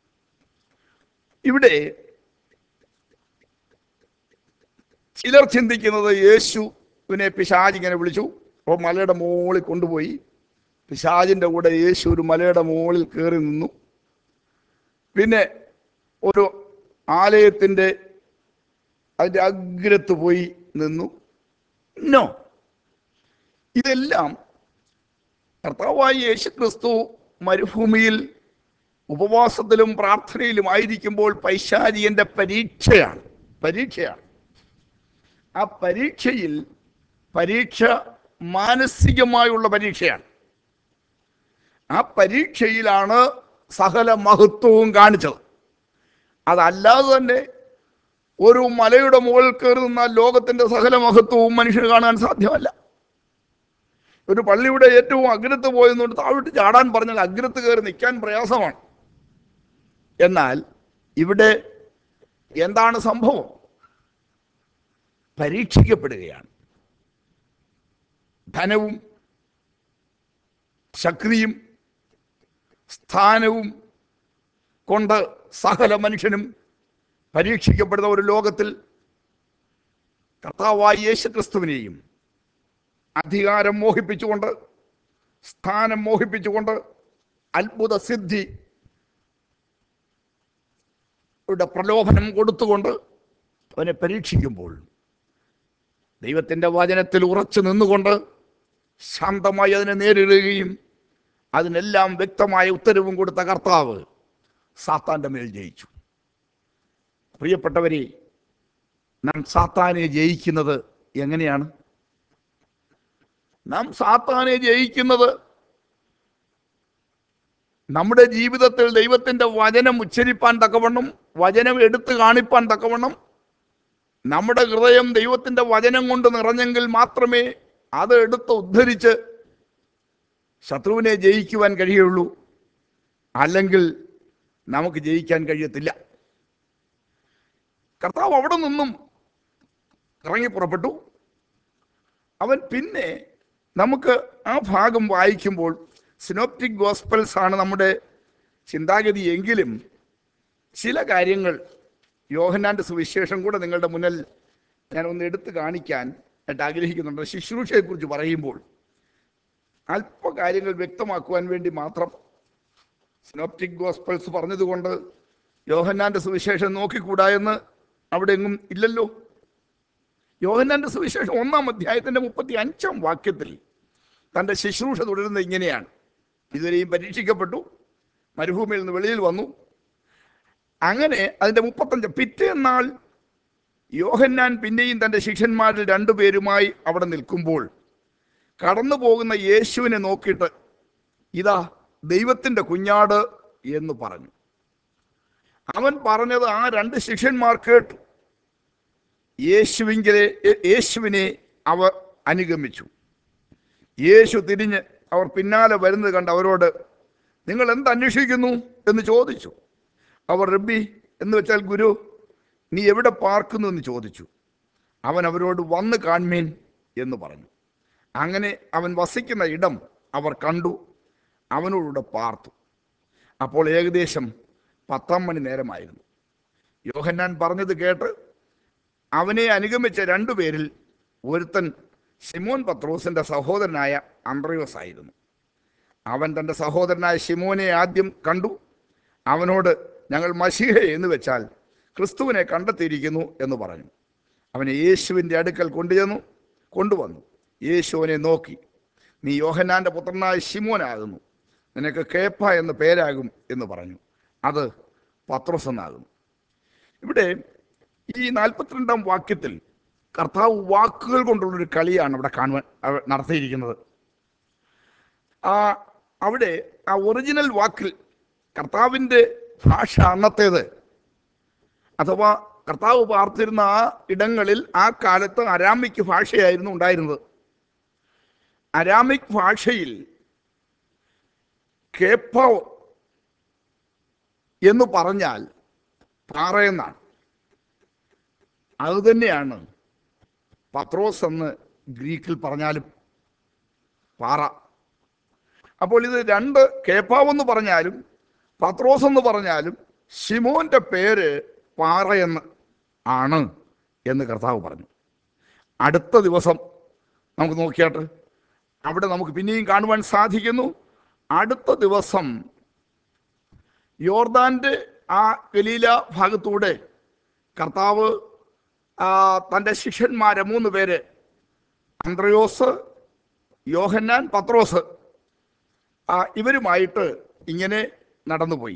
ഇവിടെ ചിലർ ചിന്തിക്കുന്നത് യേശുവിനെ പിശാജ് ഇങ്ങനെ വിളിച്ചു അപ്പോൾ മലയുടെ മുകളിൽ കൊണ്ടുപോയി പിശാജിൻ്റെ കൂടെ യേശു ഒരു മലയുടെ മുകളിൽ കയറി നിന്നു പിന്നെ ഒരു ആലയത്തിൻ്റെ അതിൻ്റെ അഗ്രത്ത് പോയി നിന്നു നോ ഇതെല്ലാം കർത്താവായ യേശു ക്രിസ്തു മരുഭൂമിയിൽ ഉപവാസത്തിലും പ്രാർത്ഥനയിലും ആയിരിക്കുമ്പോൾ പൈശാചികന്റെ പരീക്ഷയാണ് പരീക്ഷയാണ് ആ പരീക്ഷയിൽ പരീക്ഷ മാനസികമായുള്ള പരീക്ഷയാണ് ആ പരീക്ഷയിലാണ് സകല മഹത്വവും കാണിച്ചത് അതല്ലാതെ തന്നെ ഒരു മലയുടെ മുകളിൽ കയറി നിന്നാൽ ലോകത്തിന്റെ സകല മഹത്വവും മനുഷ്യന് കാണാൻ സാധ്യമല്ല ഒരു പള്ളിയുടെ ഏറ്റവും അഗ്രത്ത് പോയെന്നുകൊണ്ട് താഴോട്ട് ചാടാൻ പറഞ്ഞാൽ അഗ്രത്ത് കയറി നിൽക്കാൻ പ്രയാസമാണ് എന്നാൽ ഇവിടെ എന്താണ് സംഭവം പരീക്ഷിക്കപ്പെടുകയാണ് ധനവും ശക്തിയും സ്ഥാനവും കൊണ്ട് സകല മനുഷ്യനും പരീക്ഷിക്കപ്പെടുന്ന ഒരു ലോകത്തിൽ കർത്താവായ യേശു ക്രിസ്തുവിനെയും അധികാരം മോഹിപ്പിച്ചുകൊണ്ട് സ്ഥാനം മോഹിപ്പിച്ചുകൊണ്ട് അത്ഭുത സിദ്ധി യുടെ പ്രലോഭനം കൊടുത്തുകൊണ്ട് അവനെ പരീക്ഷിക്കുമ്പോൾ ദൈവത്തിൻ്റെ വചനത്തിൽ ഉറച്ചു നിന്നുകൊണ്ട് ശാന്തമായി അതിനെ നേരിടുകയും അതിനെല്ലാം വ്യക്തമായ ഉത്തരവും കൊടുത്ത കർത്താവ് സാത്താൻ്റെ മേൽ ജയിച്ചു പ്രിയപ്പെട്ടവരെ നാം സാത്താനെ ജയിക്കുന്നത് എങ്ങനെയാണ് നാം സാത്താനെ ജയിക്കുന്നത് നമ്മുടെ ജീവിതത്തിൽ ദൈവത്തിൻ്റെ വചനം ഉച്ചരിപ്പാൻ തക്കവണ്ണം വചനം എടുത്തു കാണിപ്പാൻ തക്കവണ്ണം നമ്മുടെ ഹൃദയം ദൈവത്തിൻ്റെ വചനം കൊണ്ട് നിറഞ്ഞെങ്കിൽ മാത്രമേ അത് എടുത്ത് ഉദ്ധരിച്ച് ശത്രുവിനെ ജയിക്കുവാൻ കഴിയുള്ളൂ അല്ലെങ്കിൽ നമുക്ക് ജയിക്കാൻ കഴിയത്തില്ല കർത്താവ് അവിടെ നിന്നും ഇറങ്ങി പുറപ്പെട്ടു അവൻ പിന്നെ നമുക്ക് ആ ഭാഗം വായിക്കുമ്പോൾ സിനോപ്റ്റിക് ഗോസ്പൽസ് ആണ് നമ്മുടെ ചിന്താഗതി എങ്കിലും ചില കാര്യങ്ങൾ യോഹന്നാന്റെ സുവിശേഷം കൂടെ നിങ്ങളുടെ മുന്നിൽ ഞാൻ ഒന്ന് എടുത്തു കാണിക്കാൻ ആയിട്ട് ആഗ്രഹിക്കുന്നുണ്ട് ശുശ്രൂഷയെക്കുറിച്ച് പറയുമ്പോൾ അല്പ കാര്യങ്ങൾ വ്യക്തമാക്കുവാൻ വേണ്ടി മാത്രം സിനോപ്റ്റിക് ഗോസ്പൽസ് പറഞ്ഞതുകൊണ്ട് യോഹന്നാന്റെ സുവിശേഷം നോക്കിക്കൂടാ എന്ന് അവിടെ എങ്ങും ഇല്ലല്ലോ യോഹന്നാന്റെ സുവിശേഷം ഒന്നാം അധ്യായത്തിന്റെ മുപ്പത്തി അഞ്ചാം വാക്യത്തിൽ തന്റെ ശുശ്രൂഷ തുടരുന്നത് ഇങ്ങനെയാണ് ഇതുവരെയും പരീക്ഷിക്കപ്പെട്ടു മരുഭൂമിയിൽ നിന്ന് വെളിയിൽ വന്നു അങ്ങനെ അതിന്റെ മുപ്പത്തഞ്ച് പിറ്റേന്നാൾ യോഹന്നാൻ പിന്നെയും തന്റെ ശിഷ്യന്മാരിൽ രണ്ടുപേരുമായി അവിടെ നിൽക്കുമ്പോൾ കടന്നു പോകുന്ന യേശുവിനെ നോക്കിയിട്ട് ഇതാ ദൈവത്തിന്റെ കുഞ്ഞാട് എന്ന് പറഞ്ഞു അവൻ പറഞ്ഞത് ആ രണ്ട് ശിഷ്യന്മാർ കേട്ടു യേശുവിങ്കിലെ യേശുവിനെ അവർ അനുഗമിച്ചു യേശു തിരിഞ്ഞ് അവർ പിന്നാലെ വരുന്നത് കണ്ട് അവരോട് നിങ്ങൾ എന്ത് അന്വേഷിക്കുന്നു എന്ന് ചോദിച്ചു അവർ റബ്ബി എന്ന് വെച്ചാൽ ഗുരു നീ എവിടെ പാർക്കുന്നു എന്ന് ചോദിച്ചു അവൻ അവരോട് വന്ന് കാൺമേൻ എന്ന് പറഞ്ഞു അങ്ങനെ അവൻ വസിക്കുന്ന ഇടം അവർ കണ്ടു അവനോടുകൂടെ പാർത്തു അപ്പോൾ ഏകദേശം പത്താം മണി നേരമായിരുന്നു യോഹന്നാൻ പറഞ്ഞത് കേട്ട് അവനെ അനുഗമിച്ച രണ്ടുപേരിൽ ഒരുത്തൻ ശിമോൻ പത്രോസിന്റെ സഹോദരനായ അന്ത്രയോസ് ആയിരുന്നു അവൻ തൻ്റെ സഹോദരനായ ശിമോനെ ആദ്യം കണ്ടു അവനോട് ഞങ്ങൾ മഷിഹ എന്ന് വെച്ചാൽ ക്രിസ്തുവിനെ കണ്ടെത്തിയിരിക്കുന്നു എന്ന് പറഞ്ഞു അവനെ യേശുവിൻ്റെ അടുക്കൽ കൊണ്ടുചെന്നു കൊണ്ടുവന്നു യേശു അവനെ നോക്കി നീ യോഹന്നാന്റെ പുത്രനായ ശിമോനാകുന്നു നിനക്ക് കേപ്പ എന്ന് പേരാകും എന്ന് പറഞ്ഞു അത് പത്രോസ് എന്നാകുന്നു ഇവിടെ ഈ നാൽപ്പത്തിരണ്ടാം വാക്യത്തിൽ കർത്താവ് വാക്കുകൾ കൊണ്ടുള്ളൊരു കളിയാണ് അവിടെ കാണുവാൻ അവ- നടത്തിയിരിക്കുന്നത് ആ അവിടെ ആ ഒറിജിനൽ വാക്കിൽ കർത്താവിൻ്റെ ഭാഷ അന്നത്തേത് അഥവാ കർത്താവ് പാർത്തിരുന്ന ആ ഇടങ്ങളിൽ ആ കാലത്ത് അരാമിക് ഭാഷയായിരുന്നു ഉണ്ടായിരുന്നത് അരാമിക് ഭാഷയിൽ കേപ്പാവ് എന്ന് പറഞ്ഞാൽ പാറയെന്നാണ് അതുതന്നെയാണ് പത്രോസ് എന്ന് ഗ്രീക്കിൽ പറഞ്ഞാലും പാറ അപ്പോൾ ഇത് രണ്ട് കേപ്പാവെന്ന് പറഞ്ഞാലും പത്രോസ് എന്ന് പറഞ്ഞാലും ശിമോന്റെ പേര് പാറയെന്ന് ആണ് എന്ന് കർത്താവ് പറഞ്ഞു അടുത്ത ദിവസം നമുക്ക് നോക്കിയാട്ട് അവിടെ നമുക്ക് പിന്നെയും കാണുവാൻ സാധിക്കുന്നു അടുത്ത ദിവസം യോർദാന്റെ ആ ഗലീല ഭാഗത്തൂടെ കർത്താവ് ആ, തൻ്റെ ശിഷ്യന്മാരെ മൂന്ന് പേര് അന്ത്രയോസ് യോഹന്നാൻ പത്രോസ് ആ, ഇവരുമായിട്ട് ഇങ്ങനെ നടന്നുപോയി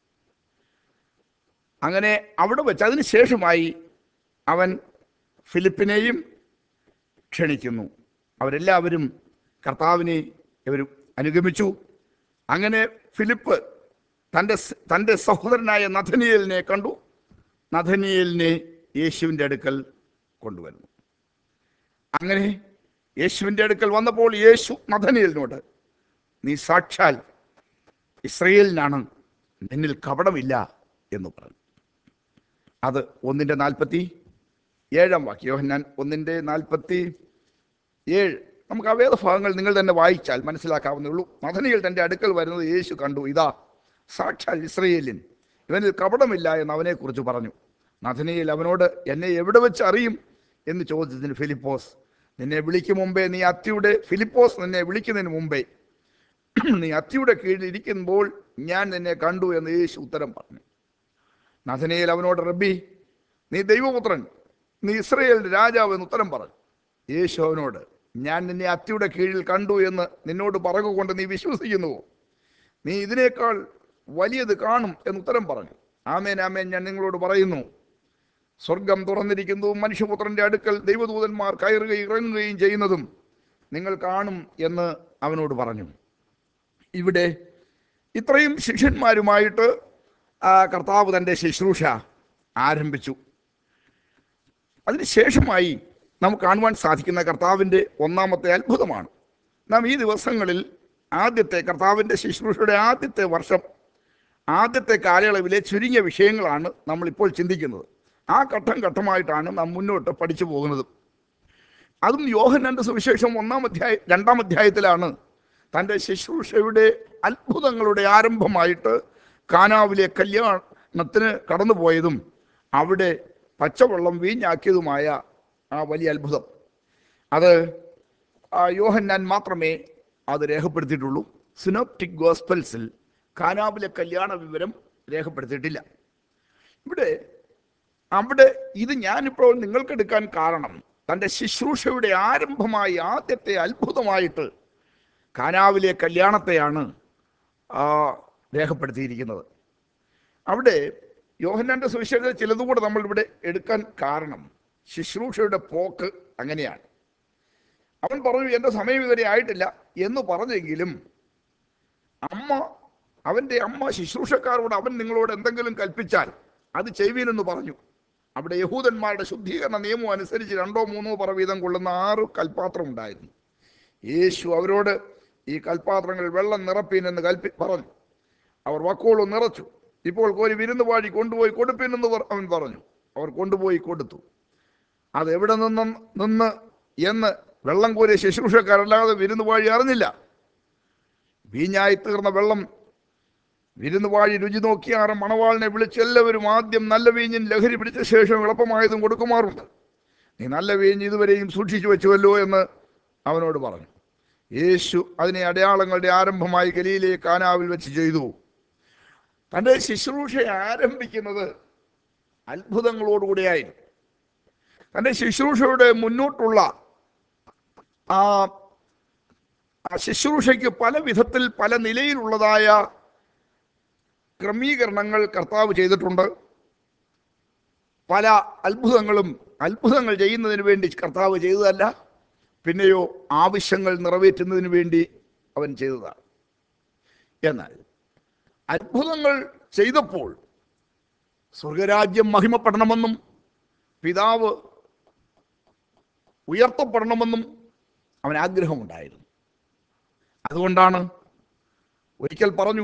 അങ്ങനെ അവിടെ വെച്ച് അതിന് ശേഷമായി അവൻ ഫിലിപ്പിനെയും ക്ഷണിക്കുന്നു അവരെല്ലാവരും കർത്താവിനെ ഇവർ അനുഗമിച്ചു അങ്ങനെ ഫിലിപ്പ് തൻ്റെ സ്- തൻ്റെ സഹോദരനായ നഥനിയലിനെ കണ്ടു നഥനിയലിനെ യേശുവിൻ്റെ അടുക്കൽ കൊണ്ടുവരുന്നു അങ്ങനെ യേശുവിൻ്റെ അടുക്കൽ വന്നപ്പോൾ യേശു നഥനിയലിനോട് നീ സാക്ഷാൽ ഇസ്രയേലിനാണ് നിന്നിൽ കപടമില്ല എന്ന് പറഞ്ഞു അത് ഒന്നിൻ്റെ നാൽപ്പത്തി ഏഴാം വാക്യം യോഹന്നാൻ ഒന്നിൻ്റെ നാൽപ്പത്തി ഏഴ് നമുക്ക് ആ വേദഭാഗങ്ങൾ നിങ്ങൾ തന്നെ വായിച്ചാൽ മനസ്സിലാക്കാവുന്നേ ഉള്ളൂ മഥനികൾ തൻ്റെ അടുക്കൽ വരുന്നത് യേശു കണ്ടു ഇതാ സാക്ഷാൽ ഇസ്രയേലിൻ ഇവനിൽ കപടമില്ല എന്ന് അവനെക്കുറിച്ച് പറഞ്ഞു നഥനിയിൽ അവനോട് എന്നെ എവിടെ വെച്ച് അറിയും എന്ന് ചോദിച്ചതിന് ഫിലിപ്പോസ് നിന്നെ വിളിക്കും മുമ്പേ നീ അത്തിയുടെ ഫിലിപ്പോസ് നിന്നെ വിളിക്കുന്നതിന് മുമ്പേ നീ അത്തിയുടെ കീഴിൽ ഇരിക്കുമ്പോൾ ഞാൻ നിന്നെ കണ്ടു എന്ന് യേശു ഉത്തരം പറഞ്ഞു നഥനയിൽ അവനോട് റബ്ബി നീ ദൈവപുത്രൻ നീ ഇസ്രയേലിന്റെ രാജാവ് എന്ന് ഉത്തരം പറഞ്ഞു യേശു അവനോട് ഞാൻ നിന്നെ അത്തിയുടെ കീഴിൽ കണ്ടു എന്ന് നിന്നോട് പറയുകൊണ്ട് നീ വിശ്വസിക്കുന്നുവോ നീ ഇതിനേക്കാൾ വലിയത് കാണും എന്ന് ഉത്തരം പറഞ്ഞു ആമേൻ ആമേൻ ഞാൻ നിങ്ങളോട് പറയുന്നു സ്വർഗം തുറന്നിരിക്കുന്നു മനുഷ്യപുത്രന്റെ അടുക്കൽ ദൈവദൂതന്മാർ കയറുകയും ഇറങ്ങുകയും ചെയ്യുന്നതും നിങ്ങൾ കാണും എന്ന് അവനോട് പറഞ്ഞു ഇവിടെ ഇത്രയും ശിഷ്യന്മാരുമായിട്ട് ആ കർത്താവ് തൻ്റെ ശുശ്രൂഷ ആരംഭിച്ചു അതിനുശേഷമായി നമുക്ക് കാണുവാൻ സാധിക്കുന്ന കർത്താവിൻ്റെ ഒന്നാമത്തെ അത്ഭുതമാണ് നാം ഈ ദിവസങ്ങളിൽ ആദ്യത്തെ കർത്താവിൻ്റെ ശുശ്രൂഷയുടെ ആദ്യത്തെ വർഷം ആദ്യത്തെ കാലയളവിലെ ചുരുങ്ങിയ വിഷയങ്ങളാണ് നമ്മളിപ്പോൾ ചിന്തിക്കുന്നത് ആ ഘട്ടം ഘട്ടമായിട്ടാണ് നാം മുന്നോട്ട് പഠിച്ചു പോകുന്നത് അതും യോഹന്നാന്റെ സുവിശേഷം ഒന്നാം അധ്യായ രണ്ടാം അധ്യായത്തിലാണ് തൻ്റെ ശുശ്രൂഷയുടെ അത്ഭുതങ്ങളുടെ ആരംഭമായിട്ട് കാനാവിലെ കല്യാണത്തിന് കടന്നുപോയതും അവിടെ പച്ചവെള്ളം വീഞ്ഞാക്കിയതുമായ ആ വലിയ അത്ഭുതം അത് ആ യോഹന്നാൻ മാത്രമേ അത് രേഖപ്പെടുത്തിയിട്ടുള്ളൂ സിനോപ്റ്റിക് ഗോസ്പൽസിൽ കാനാവിലെ കല്യാണ വിവരം രേഖപ്പെടുത്തിയിട്ടില്ല ഇവിടെ അവിടെ ഇത് ഞാനിപ്പോൾ നിങ്ങൾക്കെടുക്കാൻ കാരണം തൻ്റെ ശുശ്രൂഷയുടെ ആരംഭമായി ആദ്യത്തെ അത്ഭുതമായിട്ട് കാനാവിലെ കല്യാണത്തെയാണ് ആ, രേഖപ്പെടുത്തിയിരിക്കുന്നത് അവിടെ യോഹന്നാന്റെ സുവിശേഷത്തിൽ ചിലതുകൂടെ നമ്മൾ ഇവിടെ എടുക്കാൻ കാരണം ശുശ്രൂഷയുടെ പോക്ക് അങ്ങനെയാണ് അവൻ പറഞ്ഞു എൻ്റെ സമയം ഇതുവരെ ആയിട്ടില്ല എന്ന് പറഞ്ഞെങ്കിലും അമ്മ അവൻ്റെ അമ്മ ശുശ്രൂഷക്കാരോട് അവൻ നിങ്ങളോട് എന്തെങ്കിലും കൽപ്പിച്ചാൽ അത് ചെയ്യുവീനെന്ന് പറഞ്ഞു അവിടെ യഹൂദന്മാരുടെ ശുദ്ധീകരണ നിയമം അനുസരിച്ച് രണ്ടോ മൂന്നോ പറ വീതം കൊള്ളുന്ന ആറ് കൽപ്പാത്രം ഉണ്ടായിരുന്നു യേശു അവരോട് ഈ കൽപ്പാത്രങ്ങൾ വെള്ളം നിറപ്പീനെന്ന് കൽപ്പി പറഞ്ഞു അവർ വക്കോളും നിറച്ചു ഇപ്പോൾ കോരി വിരുന്ന് പാടി കൊണ്ടുപോയി കൊടുപ്പീനെന്ന് പറ- അവൻ പറഞ്ഞു അവർ കൊണ്ടുപോയി കൊടുത്തു അത് എവിടെ നിന്ന് നിന്ന് എന്ന് വെള്ളം കോരിയ ശുശ്രൂഷക്കാരല്ലാതെ വിരുന്ന് പാഴി അറിഞ്ഞില്ല വീഞ്ഞായി തീർന്ന വെള്ളം വിരുന്ന് വാഴി രുചി നോക്കിയാറ് മണവാളിനെ വിളിച്ച് എല്ലാവരും ആദ്യം നല്ല വീഞ്ഞിൻ ലഹരി പിടിച്ച ശേഷം എളുപ്പമായതും കൊടുക്കുമാറുണ്ട് നീ നല്ല വീഞ്ഞ് ഇതുവരെയും സൂക്ഷിച്ചു വെച്ചുവല്ലോ എന്ന് അവനോട് പറഞ്ഞു യേശു അതിനെ അടയാളങ്ങളുടെ ആരംഭമായി ഗലീലെ കാനാവിൽ വെച്ച് ചെയ്തു തൻ്റെ ശുശ്രൂഷ ആരംഭിക്കുന്നത് അത്ഭുതങ്ങളോടുകൂടിയായിരുന്നു തൻ്റെ ശുശ്രൂഷയുടെ മുന്നോട്ടുള്ള ആ ആ ശുശ്രൂഷയ്ക്ക് പല വിധത്തിൽ പല നിലയിലുള്ളതായ ക്രമീകരണങ്ങൾ കർത്താവ് ചെയ്തിട്ടുണ്ട് പല അത്ഭുതങ്ങളും അത്ഭുതങ്ങൾ ചെയ്യുന്നതിന് വേണ്ടി കർത്താവ് ചെയ്തതല്ല പിന്നെയോ ആവശ്യങ്ങൾ നിറവേറ്റുന്നതിന് വേണ്ടി അവൻ ചെയ്തതാണ് എന്നാൽ അത്ഭുതങ്ങൾ ചെയ്തപ്പോൾ സ്വർഗരാജ്യം മഹിമപ്പെടണമെന്നും പിതാവ് ഉയർത്തപ്പെടണമെന്നും അവൻ ആഗ്രഹമുണ്ടായിരുന്നു അതുകൊണ്ടാണ് ഒരിക്കൽ പറഞ്ഞു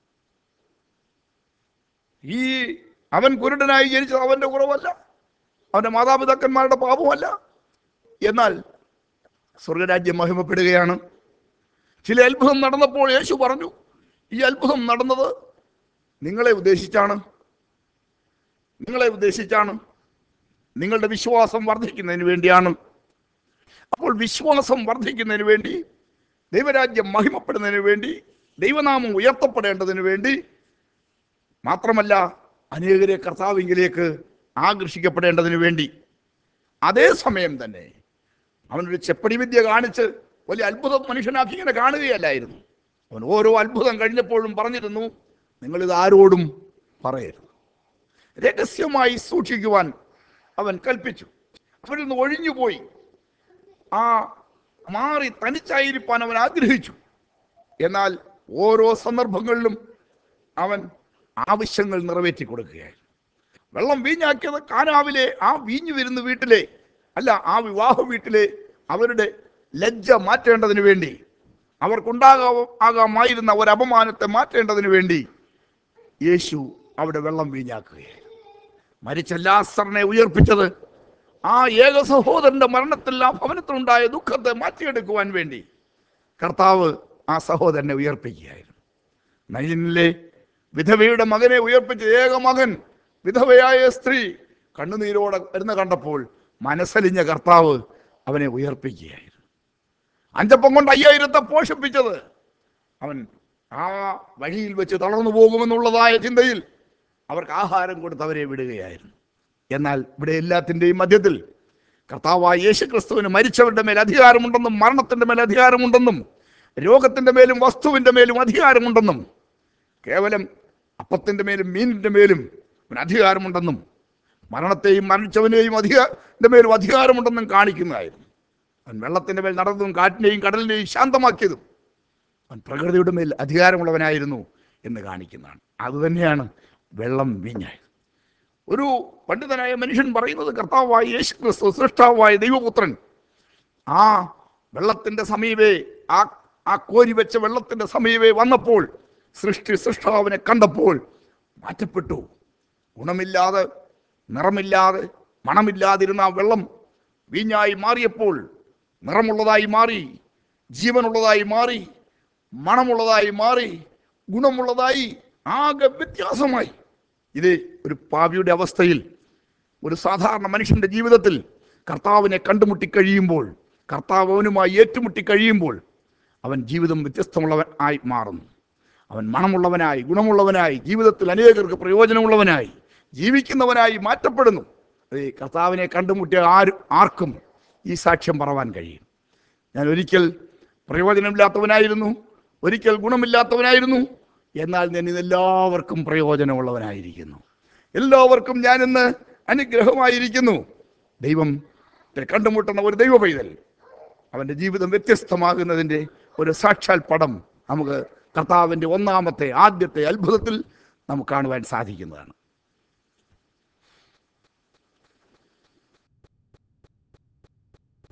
ഈ അവൻ കുരുടനായി ജനിച്ചത് അവന്റെ കുറവല്ല അവന്റെ മാതാപിതാക്കന്മാരുടെ പാപമല്ല എന്നാൽ സ്വർഗരാജ്യം മഹിമപ്പെടുകയാണ് ചില അത്ഭുതം നടന്നപ്പോൾ യേശു പറഞ്ഞു ഈ അത്ഭുതം നടന്നത് നിങ്ങളെ ഉദ്ദേശിച്ചാണ് നിങ്ങളെ ഉദ്ദേശിച്ചാണ് നിങ്ങളുടെ വിശ്വാസം വർദ്ധിക്കുന്നതിന് വേണ്ടിയാണ് അപ്പോൾ വിശ്വാസം വർദ്ധിക്കുന്നതിന് വേണ്ടി ദൈവരാജ്യം മഹിമപ്പെടുന്നതിന് വേണ്ടി ദൈവനാമം ഉയർത്തപ്പെടേണ്ടതിന് വേണ്ടി മാത്രമല്ല അനേകരെ കർത്താവിങ്കിലേക്ക് ആകർഷിക്കപ്പെടേണ്ടതിന് വേണ്ടി അതേസമയം തന്നെ അവനൊരു ചെപ്പടി വിദ്യ കാണിച്ച് വലിയ അത്ഭുതം മനുഷ്യനാക്കി ഇങ്ങനെ കാണുകയല്ലായിരുന്നു അവൻ ഓരോ അത്ഭുതം കഴിഞ്ഞപ്പോഴും പറഞ്ഞിരുന്നു നിങ്ങളിത് ആരോടും പറയരുത് രഹസ്യമായി സൂക്ഷിക്കുവാൻ അവൻ കൽപ്പിച്ചു അവരിൽ നിന്ന് ഒഴിഞ്ഞുപോയി ആ മാറി തനിച്ചായിരിക്കാൻ അവൻ ആഗ്രഹിച്ചു എന്നാൽ ഓരോ സന്ദർഭങ്ങളിലും അവൻ ആവശ്യങ്ങൾ നിറവേറ്റി കൊടുക്കുകയായിരുന്നു വെള്ളം വീഞ്ഞാക്കിയത് കാനാവിലെ ആ വീഞ്ഞു വരുന്ന വീട്ടിലെ അല്ല ആ വിവാഹ വീട്ടിലെ അവരുടെ ലജ്ജ മാറ്റേണ്ടതിന് വേണ്ടി അവർക്കുണ്ടാകാ ആകാമായിരുന്ന ഒരു അപമാനത്തെ മാറ്റേണ്ടതിന് വേണ്ടി യേശു അവിടെ വെള്ളം വീഞ്ഞാക്കുകയായിരുന്നു മരിച്ച ലാസറിനെ ഉയർപ്പിച്ചത് ആ ഏക സഹോദരന്റെ മരണത്തിൽ ആ ഭവനത്തിലുണ്ടായ ദുഃഖത്തെ മാറ്റിയെടുക്കുവാൻ വേണ്ടി കർത്താവ് ആ സഹോദരനെ ഉയർപ്പിക്കുകയായിരുന്നു നൈനിലെ വിധവയുടെ മകനെ ഉയർപ്പിച്ച ഏക മകൻ വിധവയായ സ്ത്രീ കണ്ണുനീരോടെ വരുന്ന കണ്ടപ്പോൾ മനസ്സലിഞ്ഞ കർത്താവ് അവനെ ഉയർപ്പിക്കുകയായിരുന്നു അഞ്ചപ്പം കൊണ്ട് അയ്യായിരത്തെ പോഷിപ്പിച്ചത് അവൻ ആ വഴിയിൽ വെച്ച് തളർന്നു പോകുമെന്നുള്ളതായ ചിന്തയിൽ അവർക്ക് ആഹാരം കൊടുത്ത് അവരെ വിടുകയായിരുന്നു എന്നാൽ ഇവിടെ എല്ലാത്തിൻ്റെയും മധ്യത്തിൽ കർത്താവായ യേശു ക്രിസ്തുവിന് മരിച്ചവരുടെ മേൽ അധികാരമുണ്ടെന്നും മരണത്തിൻ്റെ മേൽ അധികാരമുണ്ടെന്നും രോഗത്തിൻ്റെ മേലും വസ്തുവിൻ്റെ മേലും അധികാരമുണ്ടെന്നും കേവലം അപ്പത്തിൻ്റെ മേലും മീനിൻ്റെ മേലും അവന് അധികാരമുണ്ടെന്നും മരണത്തെയും മരിച്ചവനെയും അധികാരൻ്റെ മേലും അധികാരമുണ്ടെന്നും കാണിക്കുന്നതായിരുന്നു അവൻ വെള്ളത്തിൻ്റെ മേൽ നടന്നതും കാറ്റിനെയും കടലിനെയും ശാന്തമാക്കിയതും അവൻ പ്രകൃതിയുടെ മേൽ അധികാരമുള്ളവനായിരുന്നു എന്ന് കാണിക്കുന്നതാണ് അതുതന്നെയാണ് വെള്ളം വീഞ്ഞായത് ഒരു പണ്ഡിതനായ മനുഷ്യൻ പറയുന്നത് കർത്താവായ യേശു ക്രിസ്തു സൃഷ്ടാവായ ദൈവപുത്രൻ ആ വെള്ളത്തിൻ്റെ സമീപേ ആ ആ കോരി വെച്ച വെള്ളത്തിൻ്റെ സമീപേ വന്നപ്പോൾ സൃഷ്ടി സൃഷ്ടാവിനെ കണ്ടപ്പോൾ മാറ്റപ്പെട്ടു ഗുണമില്ലാതെ നിറമില്ലാതെ മണമില്ലാതിരുന്ന ആ വെള്ളം വീഞ്ഞായി മാറിയപ്പോൾ നിറമുള്ളതായി മാറി ജീവനുള്ളതായി മാറി മണമുള്ളതായി മാറി ഗുണമുള്ളതായി ആകെ വ്യത്യാസമായി ഇത് ഒരു പാവിയുടെ അവസ്ഥയിൽ ഒരു സാധാരണ മനുഷ്യന്റെ ജീവിതത്തിൽ കർത്താവിനെ കണ്ടുമുട്ടി കഴിയുമ്പോൾ കർത്താവ് അവനുമായി ഏറ്റുമുട്ടി കഴിയുമ്പോൾ അവൻ ജീവിതം വ്യത്യസ്തമുള്ളവൻ ആയി മാറുന്നു അവൻ മണമുള്ളവനായി ഗുണമുള്ളവനായി ജീവിതത്തിൽ അനേകർക്ക് പ്രയോജനമുള്ളവനായി ജീവിക്കുന്നവനായി മാറ്റപ്പെടുന്നു അത് ഈ കർത്താവിനെ കണ്ടുമുട്ടിയ ആരും ആർക്കും ഈ സാക്ഷ്യം പറവാൻ കഴിയും ഞാൻ ഒരിക്കൽ പ്രയോജനമില്ലാത്തവനായിരുന്നു ഒരിക്കൽ ഗുണമില്ലാത്തവനായിരുന്നു എന്നാൽ ഞാൻ ഇന്ന് എല്ലാവർക്കും പ്രയോജനമുള്ളവനായിരിക്കുന്നു എല്ലാവർക്കും ഞാൻ ഇന്ന് അനുഗ്രഹമായിരിക്കുന്നു ദൈവം കണ്ടുമുട്ടുന്ന ഒരു ദൈവ പൈതൽ അവൻ്റെ ജീവിതം വ്യത്യസ്തമാകുന്നതിൻ്റെ ഒരു സാക്ഷാൽ പടം നമുക്ക് കർത്താവിൻ്റെ ഒന്നാമത്തെ ആദ്യത്തെ അത്ഭുതത്തിൽ നമുക്ക് കാണുവാൻ സാധിക്കുന്നതാണ്